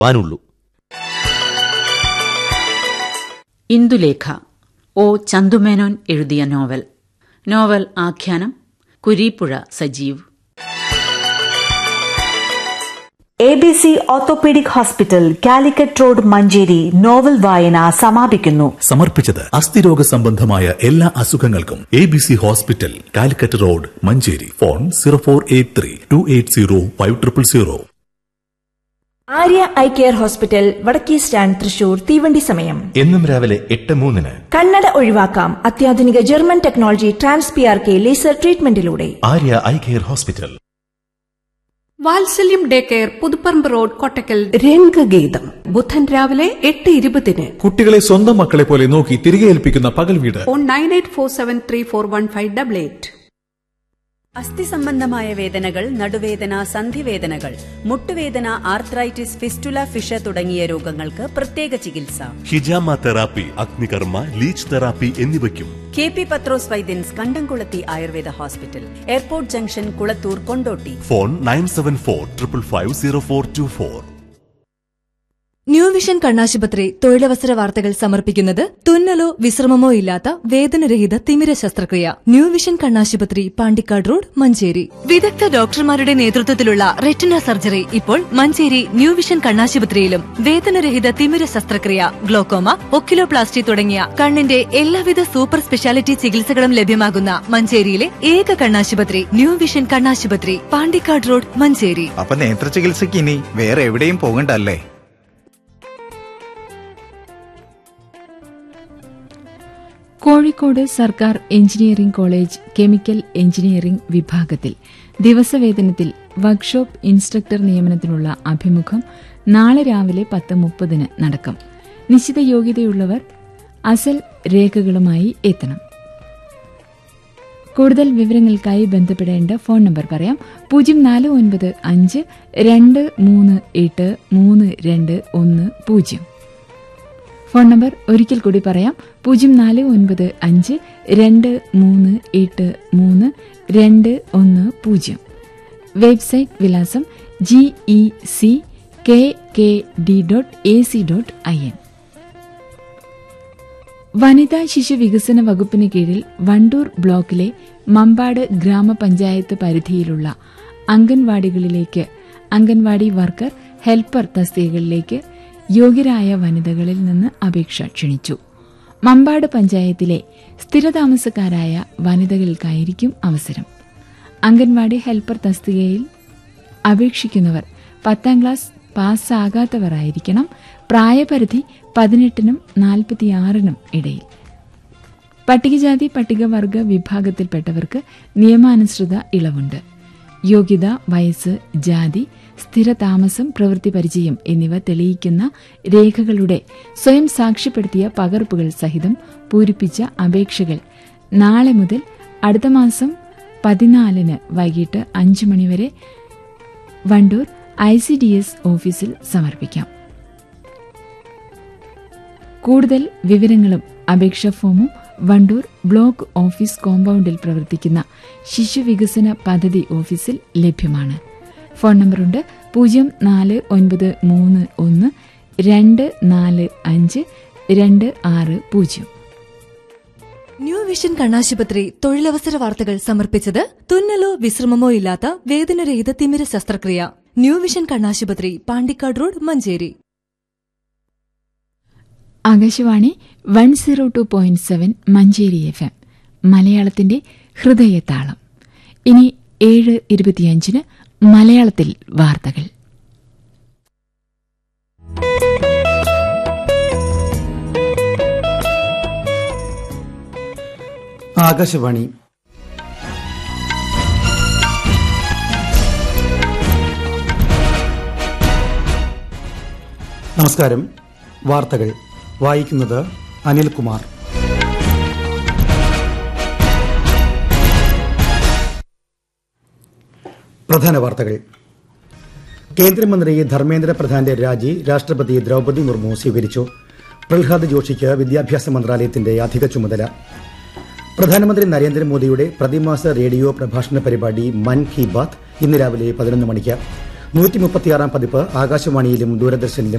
വാനുള്ളൂ Indulekha O Chandu Menon എഴുതിയ novel novel ആഖ്യാനം Kureepuzha Sajeev A B C orthopaedic hospital Calicut road Manjeri novel വായന സമാപിക്കുന്നു സമർപ്പിച്ചത് അസ്ഥിരോഗ സംബന്ധമായ എല്ലാ അസുഖങ്ങൾക്കും A B C hospital Calicut road Manjeri phone zero four eight three two eight zero five triple zero Arya eye care hospital വടക്കേ സ്റ്റാൻഡ് തൃശൂർ തീവണ്ടി സമയം എന്നും രാവിലെ എട്ട് മൂന്നിന് കണ്ണട ഒഴിവാക്കാം അത്യാധുനിക German technology trans P R K laser ട്രീറ്റ്മെന്റിലൂടെ ആര്യ ഐ കെയർ ഹോസ്പിറ്റൽ വാത്സല്യം day care Puthuparamba road Kottakkal രംഗഗീതം ബുധൻ രാവിലെ എട്ട് ഇരുപതിന് കുട്ടികളെ സ്വന്തം മക്കളെ പോലെ നോക്കി തിരികെ ഏൽപ്പിക്കുന്ന പകൽ വീട് phone nine eight four seven three four one five double eight അസ്ഥി സംബന്ധമായ വേദനകൾ നടുവേദന സന്ധിവേദനകൾ മുട്ടുവേദന ആർത്രൈറ്റിസ് ഫിസ്റ്റുല ഫിഷ തുടങ്ങിയ രോഗങ്ങൾക്ക് പ്രത്യേക ചികിത്സ ഹിജാമ തെറാപ്പി അഗ്നികർമ്മ ലീച്ച് തെറാപ്പി എന്നിവയ്ക്കും K P Pathros Vaidyans Kandamkulathi Ayurveda hospital airport junction Kulathur Kondotty phone nine seven four triple five zero four two four new vision കണ്ണാശുപത്രി തൊഴിലവസര വാർത്തകൾ സമർപ്പിക്കുന്നത് തുന്നലോ വിശ്രമമോ ഇല്ലാത്ത വേദനരഹിത തിമിര ശസ്ത്രക്രിയ ന്യൂ വിഷൻ കണ്ണാശുപത്രി പാണ്ടിക്കാട് റോഡ് മഞ്ചേരി വിദഗ്ധ ഡോക്ടർമാരുടെ നേതൃത്വത്തിലുള്ള റെറ്റിന സർജറി ഇപ്പോൾ മഞ്ചേരി ന്യൂ വിഷൻ കണ്ണാശുപത്രിയിലും വേദനരഹിത തിമിര ശസ്ത്രക്രിയ ഗ്ലോക്കോമ ഒക്കിലോപ്ലാസ്റ്റി തുടങ്ങിയ കണ്ണിന്റെ എല്ലാവിധ സൂപ്പർ സ്പെഷ്യാലിറ്റി ചികിത്സകളും ലഭ്യമാകുന്ന മഞ്ചേരിയിലെ ഏക കണ്ണാശുപത്രി ന്യൂ വിഷൻ കണ്ണാശുപത്രി പാണ്ടിക്കാട് റോഡ് മഞ്ചേരി അപ്പൊ നേത്ര ചികിത്സയ്ക്ക് ഇനി വേറെ എവിടെയും പോകണ്ടല്ലേ കോഴിക്കോട് സർക്കാർ എഞ്ചിനീയറിംഗ് കോളേജ് കെമിക്കൽ എഞ്ചിനീയറിംഗ് വിഭാഗത്തിൽ ദിവസവേതനത്തിൽ വർക്ക്ഷോപ്പ് ഇൻസ്ട്രക്ടർ നിയമനത്തിനുള്ള അഭിമുഖം നാളെ രാവിലെ പത്ത് മുപ്പതിന് നടക്കും നിശ്ചിത യോഗ്യതയുള്ളവർ അസൽ രേഖകളുമായി എത്തണം കൂടുതൽ വിവരങ്ങൾക്കായി ബന്ധപ്പെടേണ്ട ഫോൺ നമ്പർ പറയാം പൂജ്യം നാല് ഒൻപത് അഞ്ച് രണ്ട് മൂന്ന് എട്ട് മൂന്ന് രണ്ട് ഒന്ന് പൂജ്യം ഫോൺ നമ്പർ ഒരിക്കൽ കൂടി പറയാം പൂജ്യം നാല് ഒൻപത് അഞ്ച് രണ്ട് മൂന്ന് എട്ട് മൂന്ന് രണ്ട് ഒന്ന് പൂജ്യം വെബ്സൈറ്റ് വിലാസം G E C K K D dot A C dot I N വനിതാ ശിശു വികസന വകുപ്പിന് കീഴിൽ വണ്ടൂർ ബ്ലോക്കിലെ മമ്പാട് ഗ്രാമപഞ്ചായത്ത് പരിധിയിലുള്ള അംഗൻവാടികളിലേക്ക് അംഗൻവാടി വർക്കർ ഹെൽപ്പർ തസ്തികകളിലേക്ക് യോഗ്യരായ വനിതകളിൽ നിന്ന് അപേക്ഷ ക്ഷണിച്ചു മമ്പാട് പഞ്ചായത്തിലെ സ്ഥിരതാമസക്കാരായ വനിതകൾക്കായിരിക്കും അവസരം അംഗൻവാടി ഹെൽപ്പർ തസ്തികയിൽ അപേക്ഷിക്കുന്നവർ പത്താം ക്ലാസ് പാസ്സാകാത്തവരായിരിക്കണം പ്രായപരിധി പതിനെട്ടിനും നാൽപ്പത്തിയാറിനും ഇടയിൽ പട്ടികജാതി പട്ടികവർഗ വിഭാഗത്തിൽപ്പെട്ടവർക്ക് നിയമാനുസൃത ഇളവുണ്ട് യോഗ്യത വയസ്സ് ജാതി സ്ഥിരതാമസം പ്രവൃത്തി പരിചയം എന്നിവ തെളിയിക്കുന്ന രേഖകളുടെ സ്വയം സാക്ഷ്യപ്പെടുത്തിയ പകർപ്പുകൾ സഹിതം പൂരിപ്പിച്ച അപേക്ഷകൾ നാളെ മുതൽ അടുത്ത മാസം പതിനാലിന് വൈകിട്ട് അഞ്ചു മണിവരെ Wandoor I C D S ഓഫീസിൽ സമർപ്പിക്കാം കൂടുതൽ വിവരങ്ങളും അപേക്ഷാ ഫോമും വണ്ടൂർ ബ്ലോക്ക് ഓഫീസ് കോമ്പൗണ്ടിൽ പ്രവർത്തിക്കുന്ന ശിശുവികസന പദ്ധതി ഓഫീസിൽ ലഭ്യമാണ് ഫോൺ നമ്പറുണ്ട് പൂജ്യം നാല് ഒൻപത് മൂന്ന് ഒന്ന് രണ്ട് നാല് അഞ്ച് രണ്ട് ആറ് പൂജ്യം ന്യൂ വിഷൻ കണ്ണാശുപത്രി തൊഴിലവസര വാർത്തകൾ സമർപ്പിച്ചത് തുന്നലോ വിശ്രമമോ ഇല്ലാത്ത വേദനരഹിത തിമിര ശസ്ത്രക്രിയ ന്യൂ വിഷൻ കണ്ണാശുപത്രി Pandikkad road Manjeri Akashvani one zero two point seven Manjeri F M മലയാളത്തിന്റെ ഹൃദയതാളം ഇനി ഏഴ് ഇരുപത്തിയഞ്ചിന് മലയാളത്തിൽ വാർത്തകൾ ആകാശവാണി നമസ്കാരം വാർത്തകൾ വായിക്കുന്നത് അനിൽകുമാർ പ്രധാന വാർത്തകൾ കേന്ദ്രമന്ത്രി ധർമ്മേന്ദ്ര പ്രധാന്റെ രാജി രാഷ്ട്രപതി ദ്രൗപദി മുർമു സ്വീകരിച്ചു പ്രഹ്ലാദ് ജോഷിക്ക് വിദ്യാഭ്യാസ മന്ത്രാലയത്തിന്റെ അധിക ചുമതല പ്രധാനമന്ത്രി നരേന്ദ്രമോദിയുടെ പ്രതിമാസ റേഡിയോ പ്രഭാഷണ പരിപാടി മൻ കി ബാത്ത് ഇന്ന് രാവിലെ പതിനൊന്ന് മണിക്ക് നൂറ്റി മുപ്പത്തിയാറാം പതിപ്പ് ആകാശവാണിയിലും ദൂരദർശനിലും